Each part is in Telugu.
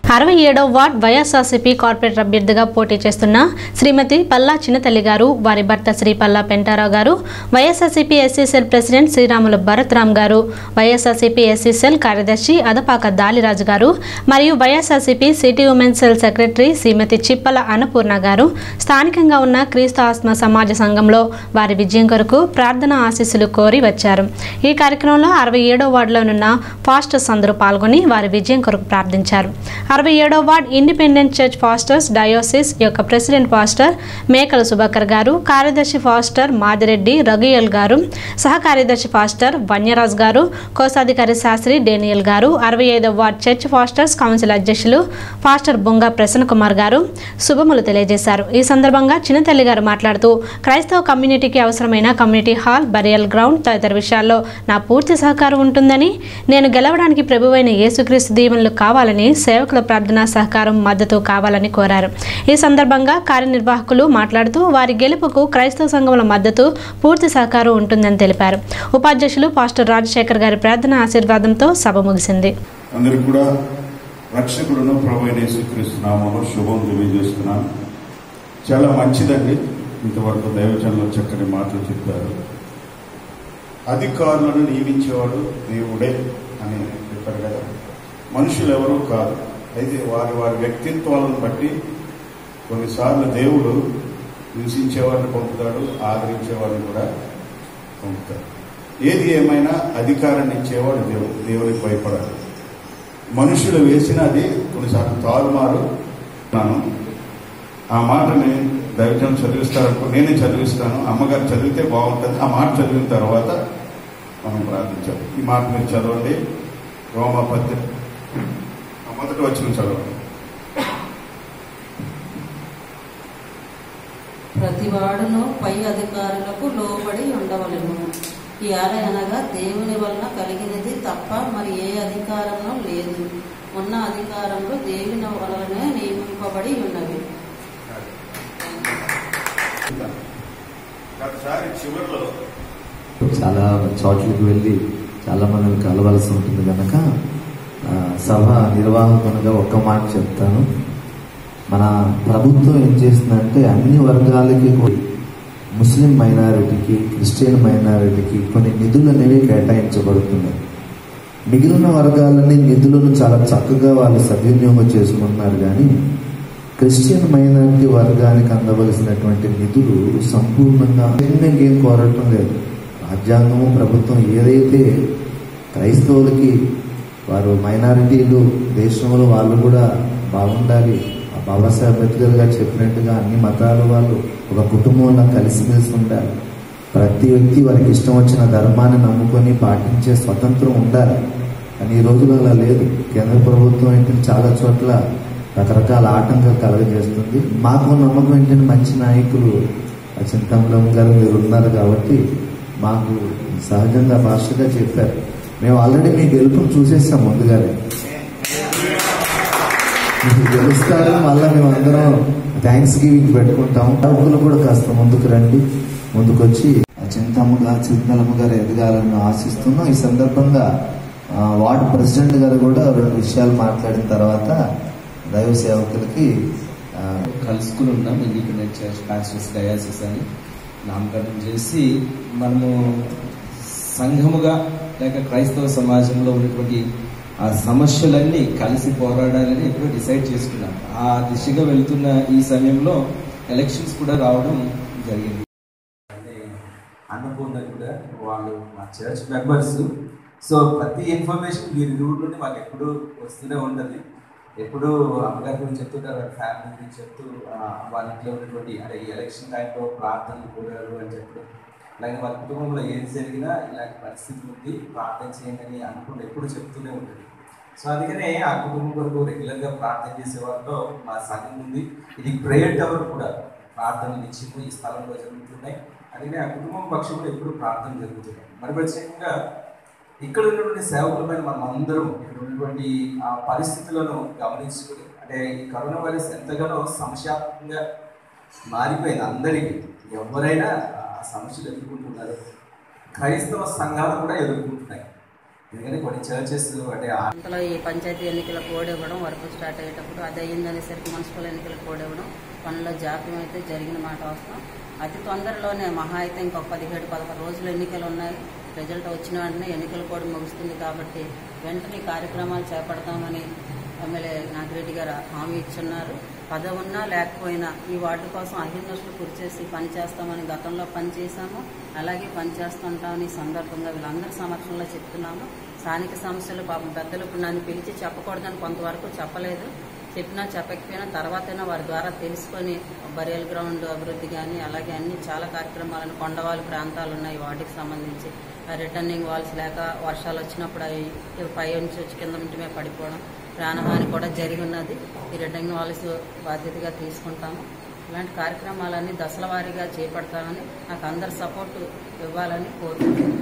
అరవై ఏడవ వార్డ్ వైఎస్ఆర్సీపీ కార్పొరేటర్ అభ్యర్థిగా పోటీ చేస్తున్న శ్రీమతి పల్లా చిన్నతల్లి గారు వారి భర్త శ్రీ పల్లా పెంటారావు గారు వైఎస్ఆర్సీపీ ఎస్సీసెల్ ప్రెసిడెంట్ శ్రీరాములు భరత్ రామ్ గారు వైఎస్ఆర్సీపీ ఎస్సీసెల్ కార్యదర్శి అదపాక దాలిరాజు గారు మరియు YSRCP city women cell secretary Shrimati Chippala Annapurna గారు స్థానికంగా ఉన్న క్రీస్తు ఆత్మ సమాజ సంఘంలో వారి విజయం కొరకు ప్రార్థన ఆశీస్సులు కోరి వచ్చారు ఈ కార్యక్రమంలో అరవై ఏడో వార్డులోనున్న ఫాస్టర్స్ అందరూ పాల్గొని వారి విజయం కొరకు ప్రార్థించారు అరవై ఏడో ward independent church pastors diocese యొక్క ప్రెసిడెంట్ ఫాస్టర్ మేకల సుభాకర్ గారు కార్యదర్శి ఫాస్టర్ మాదిరెడ్డి రఘుయల్ గారు సహ కార్యదర్శి ఫాస్టర్ వన్యరాజ్ గారు కోశాధికారి శాస్త్రి డేనియల్ గారు అరవై ఐదవ వార్డ్ చర్చ్ ఫాస్టర్స్ కౌన్సిల్ అధ్యక్షులు ఫాస్టర్ బొంగ ప్రసన్న కుమార్ గారు శుభములు తెలియజేశారు ఈ సందర్భంగా చిన్నతల్లి గారు మాట్లాడుతూ క్రైస్తవ కమ్యూనిటీకి అవసరమైన కమ్యూనిటీ హాల్ బరియల్ గ్రౌండ్ తదితర విషయాల్లో నా పూర్తి సహకారం ఉంటుందని నేను గెలవడానికి ప్రభువైన యేసుక్రీస్తు దీవెనలు కావాలని సేవకుల ప్రార్థన సహకారం మద్దతు కావాలని కోరారు ఈ సందర్భంగా కార్యనిర్వాహకులు మాట్లాడుతూ వారి గెలుపుకు క్రైస్తవ సంఘముల మద్దతు పూర్తి సహకారం ఉంటుందని తెలిపారు ఉపాధ్యక్షులు పాస్టర్ రాజశేఖర్ గారి ప్రార్థన ఆశీర్వాదంతో సభ ముగిసింది అందరికి కూడా రక్షకుడును ప్రభు అయిన యేసుక్రీస్తు నామంలో శుభం తెలియజేస్తున్నాను చాలా మంచిదండి ఇంతవరకు దైవజనంలో చక్కని మాటలు చెప్పారు అధికారులను నియమించేవాడు దేవుడే అని చెప్పారు కదా మనుషులు ఎవరూ కాదు అయితే వారి వారి వ్యక్తిత్వాలను బట్టి కొన్నిసార్లు దేవుడు హింసించేవాడిని పంపుతాడు ఆదరించేవాడిని కూడా పంపుతాడు ఏది ఏమైనా అధికారాన్ని ఇచ్చేవాడు దేవుడు దేవునికి భయపడాలి మనుషులు వేసిన అది కొన్నిసార్లు తారుమారు నాను ఆ మాటని దైవజనం చదివిస్తారనుకో నేనే చదివిస్తాను అమ్మగారు చదివితే బాగుంటుంది ఆ మాట చదివిన తర్వాత మనం ప్రార్థించాలి ఈ మాట మీరు చదవండి రోమపత్రి ఆ మొదటి వచ్చిన చదవండి ప్రతివాడును పై అధికారులకు లోబడి ఉండవలెను యాల అనగా దేవుని వలన కలిగినది తప్ప మరి ఏ అధికారము లేదు ఉన్న అధికారములు దేవుని వలనే నియమింపబడి ఉన్నవి ఒకసారి చివరిలో చాలా చోట్లకి వెళ్ళి చాలా మందిని కలవలసి ఉంటుంది కనుక ఆ, సభ నిర్వాహకునిగా ఒక్క మాట చెప్తాను మన ప్రభుత్వం ఏం చేస్తుందంటే అన్ని వర్గాలకి కూడా ముస్లిం మైనారిటీకి క్రిస్టియన్ మైనారిటీకి కొన్ని నిధులు అనేవి కేటాయించబడుతున్నాయి మిగిలిన వర్గాలని నిధులను చాలా చక్కగా వాళ్ళు సద్వినియోగం చేసుకుంటున్నారు కానీ క్రిస్టియన్ మైనారిటీ వర్గానికి అందవలసినటువంటి నిధులు సంపూర్ణంగా ఏం కోరటం లేదు రాజ్యాంగము ప్రభుత్వం ఏదైతే క్రైస్తవులకి వారు మైనారిటీలు దేశంలో వాళ్ళు కూడా బాగుండాలి ఆ బాబాసాహెబ్ అంబేద్కర్ గారు చెప్పినట్టుగా అన్ని మతాల వాళ్ళు ఒక కుటుంబంలో కలిసిమెలిసి ఉండాలి ప్రతి వ్యక్తి వారికి ఇష్టం వచ్చిన ధర్మాన్ని నమ్ముకొని పాటించే స్వతంత్రం ఉండాలి కానీ ఈ రోజుల్లో అలా లేదు కేంద్ర ప్రభుత్వం ఏంటంటే చాలా చోట్ల రకరకాల ఆటంకాలు కలగజేస్తుంది మాకు నమ్మకం ఏంటంటే మంచి నాయకులు ఆ చింతమలం గారు మీరు ఉన్నారు కాబట్టి మాకు సహజంగా భాషగా చెప్పారు మేము ఆల్రెడీ మీ గెలుపును చూసేసాం ముందుగానే మీకు గెలుస్తారు మళ్ళీ మేము అందరం థ్యాంక్స్ గివింగ్ పెట్టుకుంటాం డబ్బులు కూడా కాస్త ముందుకు రండి ముందుకొచ్చి ఆ చింతమ్మ గారు చింతలమ్మ గారు ఎదగాలని ఆశిస్తున్నాం ఈ సందర్భంగా ఆ, వార్డు ప్రెసిడెంట్ గారు కూడా రెండు విషయాలు మాట్లాడిన తర్వాత దైవ సేవకులకి ఆ, కలుసుకుని ఉన్నాం ఇండిపెండెంట్ చర్చ్ పాస్టర్స్ డయాసిస్ అని నామకరణం చేసి మనము సంఘముగా లేక క్రైస్తవ సమాజంలో ఉన్నటువంటి ఆ సమస్యలన్నీ కలిసి పోరాడాలని ఎప్పుడో డిసైడ్ చేసుకున్నాం ఆ దిశగా వెళ్తున్న ఈ సమయంలో ఎలక్షన్స్ కూడా రావడం జరిగింది అంటే అన్నపూర్ణ కూడా వాళ్ళు మా చర్చ్ మెంబర్స్ సో ప్రతి ఇన్ఫర్మేషన్ వీరి రూట్ నుండి మాకు ఎప్పుడు వస్తూనే ఉంటుంది ఎప్పుడు అమ్మగారి గురించి చెప్తుంటారు వాళ్ళ ఫ్యామిలీ గురించి చెప్తూ ఆ, వాళ్ళ ఇంట్లో ఉన్నటువంటి అంటే ఈ ఎలక్షన్ టైంలో ప్రార్థనలు కూడారు అని చెప్పడం అలాగే వాళ్ళ కుటుంబంలో ఏది జరిగినా ఇలాంటి పరిస్థితి ఉంది ప్రార్థన చేయండి అని అనుకుంటూ ఎప్పుడు చెప్తూనే ఉంటుంది సో అందుకనే ఆ కుటుంబం కొరకు రెగ్యులర్గా ప్రార్థన చేసే వాళ్ళలో మా సంఘం ఉంది ఇది ప్రేయర్ టవర్ కూడా ప్రార్థనలు నిత్యము ఈ స్థలంలో జరుగుతున్నాయి అందుకనే ఆ కుటుంబం పక్షంలో ఎప్పుడు ప్రార్థన జరుగుతున్నాయి మరి ప్రత్యేకంగా ఇక్కడ ఉన్నటువంటి సేవకులమైన మనం అందరం ఇక్కడ ఉన్నటువంటి ఆ పరిస్థితులను గమనించుకుని అంటే ఈ కరోనా వైరస్ ఎంతగానో సమస్యాత్మకంగా మారిపోయింది అందరికీ ఎవరైనా ఆ సమస్యలు ఎదుర్కొంటున్నారు క్రైస్తవ సంఘాలు కూడా ఎదుర్కొంటున్నాయి ఎందుకంటే కొన్ని చర్చెస్ అంటే ఆ అంతలో ఈ పంచాయతీ ఎన్నికల కోడ్ ఇవ్వడం వరకు స్టార్ట్ అయ్యేటప్పుడు అది అయ్యిందనేసరికి మున్సిపల్ ఎన్నికల కోడ్ ఇవ్వడం పనుల్లో జాప్యం అయితే జరిగిన మాట వస్తాం అతి తొందరలోనే మహా అయితే ఇంకొక పదిహేడు పదహారు రోజులు ఎన్నికలు ఉన్నాయి రిజల్ట్ వచ్చిన వెంటనే ఎన్నికల కోడ్ ముగుస్తుంది కాబట్టి వెంటనే ఈ కార్యక్రమాలు చేపడతామని ఎమ్మెల్యే నాగిరెడ్డి గారు హామీ ఇచ్చున్నారు పదవి ఉన్నా లేకపోయినా ఈ వార్డు కోసం అహిర్నష్లు కృషి చేసి పని చేస్తామని గతంలో పని చేశాము అలాగే పని చేస్తుంటామని ఈ సందర్భంగా వీళ్ళందరి సమక్షంలో చెప్తున్నాము స్థానిక సమస్యలు పాపం పెద్దలు ఇప్పుడు నన్ను పిలిచి చెప్పకూడదని కొంతవరకు చెప్పలేదు చెప్పినా చెప్పకపోయినా తర్వాతైనా వారి ద్వారా తెలుసుకొని బరియల్ గ్రౌండ్ అభివృద్ధి కానీ అలాగే అన్ని చాలా కార్యక్రమాలను కొండవాళ్ళ ప్రాంతాలు ఉన్నాయి వాటికి సంబంధించి రిటర్నింగ్ వాల్స్ లేక వర్షాలు వచ్చినప్పుడు అవి పై నుంచి వచ్చి కింద ఉంటమే పడిపోవడం ప్రాణహాని కూడా జరిగి ఉన్నది ఈ రిటర్నింగ్ వాల్స్ బాధ్యతగా తీసుకుంటాము ఇలాంటి కార్యక్రమాలన్నీ దశల వారీగా చేపడతామని నాకు అందరి సపోర్టు ఇవ్వాలని కోరుకుంటున్నాను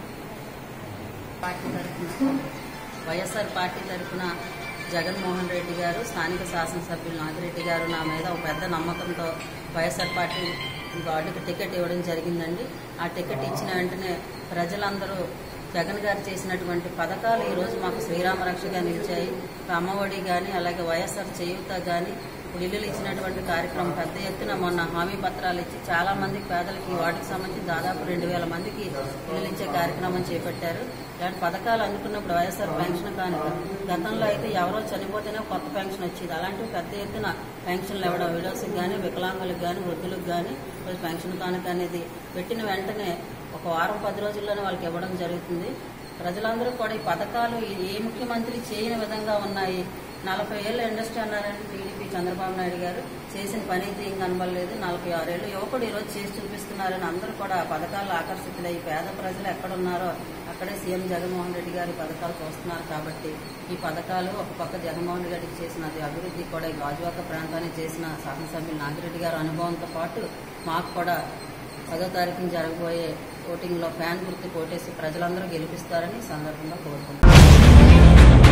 పార్టీ తరఫున వైఎస్ఆర్ పార్టీ తరఫున జగన్మోహన్ రెడ్డి గారు స్థానిక శాసనసభ్యులు నాగిరెడ్డి గారు నా మీద ఒక పెద్ద నమ్మకంతో వైఎస్ఆర్ పార్టీ వార్డుకి టికెట్ ఇవ్వడం జరిగిందండి ఆ టికెట్ ఇచ్చిన వెంటనే ప్రజలందరూ జగన్ గారు చేసినటువంటి పథకాలు ఈరోజు మాకు శ్రీరామ రక్షగా నిలిచాయి అమ్మఒడి కానీ అలాగే వైఎస్ఆర్ చేయూత కానీ ఇప్పుడు ఇల్లులు ఇచ్చినటువంటి కార్యక్రమం పెద్ద ఎత్తున మొన్న హామీ పత్రాలు ఇచ్చి చాలా మంది పేదలకి ఈ వార్డుకి సంబంధించి దాదాపు రెండు వేల మందికి ఇల్లులు ఇచ్చే కార్యక్రమం చేపట్టారు ఇలాంటి పథకాలు అందుకున్నప్పుడు వైఎస్ఆర్ పెన్షన్ కానుక గతంలో అయితే ఎవరో చనిపోతేనే కొత్త పెన్షన్ వచ్చేది అలాంటివి పెద్ద ఎత్తున పెన్షన్లు ఇవ్వడం విడోస్కి కానీ వికలాంగులకు కానీ వృద్ధులకు కానీ పెన్షన్ కానుక అనేది పెట్టిన వెంటనే ఒక వారం పది రోజుల్లోనే వాళ్ళకి ఇవ్వడం జరుగుతుంది ప్రజలందరూ కూడా ఈ పథకాలు ఏ ముఖ్యమంత్రి చేయని విధంగా ఉన్నాయి నలభై ఏళ్ళ ఇండస్ట్రీ అన్నారంటే టీడీపీ చంద్రబాబు నాయుడు గారు చేసిన పని అయితే ఏం కనబడలేదు నలభై ఆరేళ్ళు యువకుడు ఈరోజు చేసి చూపిస్తున్నారని అందరూ కూడా ఆ పథకాలు ఆకర్షితులై పేద ప్రజలు ఎక్కడున్నారో అక్కడే సీఎం జగన్మోహన్ రెడ్డి గారి పథకాలు చూస్తున్నారు కాబట్టి ఈ పథకాలు ఒక పక్క జగన్మోహన్ రెడ్డికి చేసిన అది అభివృద్ధి కూడా ఈ గాజువాక ప్రాంతానికి చేసిన శాసనసభ్యులు నాగిరెడ్డి గారి అనుభవంతో పాటు మాకు కూడా పదో తారీఖున జరగబోయే ఓటింగ్లో ఫ్యాన్ గుర్తు కోటేసి ప్రజలందరూ గెలిపిస్తారని ఈ సందర్భంగా కోరుకుంటున్నాను